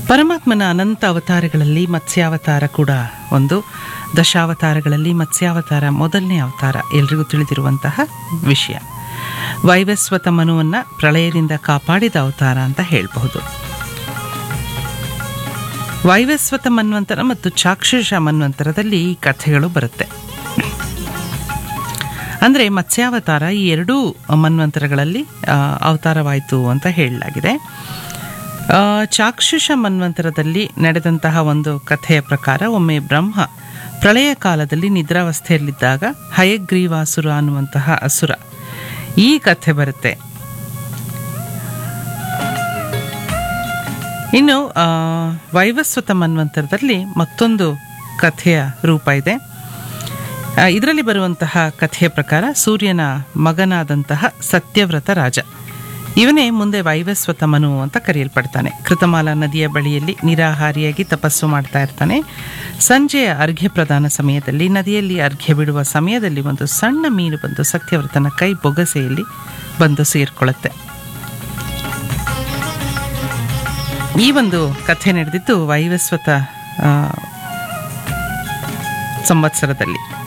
ಪರಮಾತ್ಮನ ಅನಂತ ಅವತಾರಗಳಲ್ಲಿ ಮತ್ಸ್ಯಾವತಾರ ಕೂಡ ಒಂದು ದಶಾವತಾರಗಳಲ್ಲಿ ಮತ್ಸ್ಯಾವತಾರ ಮೊದಲನೇ ಅವತಾರ ಎಲ್ರಿಗೂ ತಿಳಿದಿರುವಂತಹ ವಿಷಯ ವೈವಸ್ವತ ಮನುವನ್ನು ಪ್ರಳಯದಿಂದ ಕಾಪಾಡಿದ ಅವತಾರ ಅಂತ ಹೇಳಬಹುದು ವೈವಸ್ವತ ಮನ್ವಂತರ ಮತ್ತು ಚಾಕ್ಷುಷ ಮನ್ವಂತರದಲ್ಲಿ ಈ ಕಥೆಗಳು ಬರುತ್ತೆ ಅಂದರೆ ಮತ್ಸ್ಯಾವತಾರ ಈ ಎರಡೂ ಮನ್ವಂತರಗಳಲ್ಲಿ ಆ, ಅವತಾರವಾಯಿತು ಅಂತ ಹೇಳಲಾಗಿದೆ ಆ, ಚಾಕ್ಷುಷ ಮನ್ವಂತರದಲ್ಲಿ ನಡೆದಂತಹ ಒಂದು ಕಥೆಯ ಪ್ರಕಾರ ಒಮ್ಮೆ ಬ್ರಹ್ಮ ಪ್ರಳಯ ಕಾಲದಲ್ಲಿ ನಿದ್ರಾವಸ್ಥೆಯಲ್ಲಿದ್ದಾಗ ಹಯಗ್ರೀವಾಸುರ ಅನ್ನುವಂತಹ ಅಸುರ ಈ ಕಥೆ ಬರುತ್ತೆ ಇನ್ನು ಆ, ವೈವಸ್ವತ ಮನ್ವಂತರದಲ್ಲಿ ಮತ್ತೊಂದು ಕಥೆಯ ರೂಪ ಇದೆ ಇದರಲ್ಲಿ ಬರುವಂತಹ ಕಥೆಯ ಪ್ರಕಾರ ಸೂರ್ಯನ ಮಗನಾದಂತಹ ಸತ್ಯವ್ರತ ರಾಜ ಇವನೇ ಮುಂದೆ ವೈವಸ್ವತ ಮನು ಅಂತ ಕರೆಯಲ್ಪಡ್ತಾನೆ ಕೃತಮಾಲ ನದಿಯ ಬಳಿಯಲ್ಲಿ ನಿರಾಹಾರಿಯಾಗಿ ತಪಸ್ಸು ಮಾಡ್ತಾ ಇರ್ತಾನೆ ಸಂಜೆಯ ಅರ್ಘ್ಯ ಪ್ರದಾನ ಸಮಯದಲ್ಲಿ ನದಿಯಲ್ಲಿ ಅರ್ಘ್ಯ ಬಿಡುವ ಸಮಯದಲ್ಲಿ ಒಂದು ಸಣ್ಣ ಮೀನು ಬಂದು ಸತ್ಯವ್ರತನ ಕೈ ಬೊಗಸೆಯಲ್ಲಿ ಬಂದು ಸೇರ್ಕೊಳ್ಳುತ್ತೆ ಈ ಒಂದು ಕಥೆ ನಡೆದಿದ್ದು ವೈವಸ್ವತ ಆ, ಸಂವತ್ಸರದಲ್ಲಿ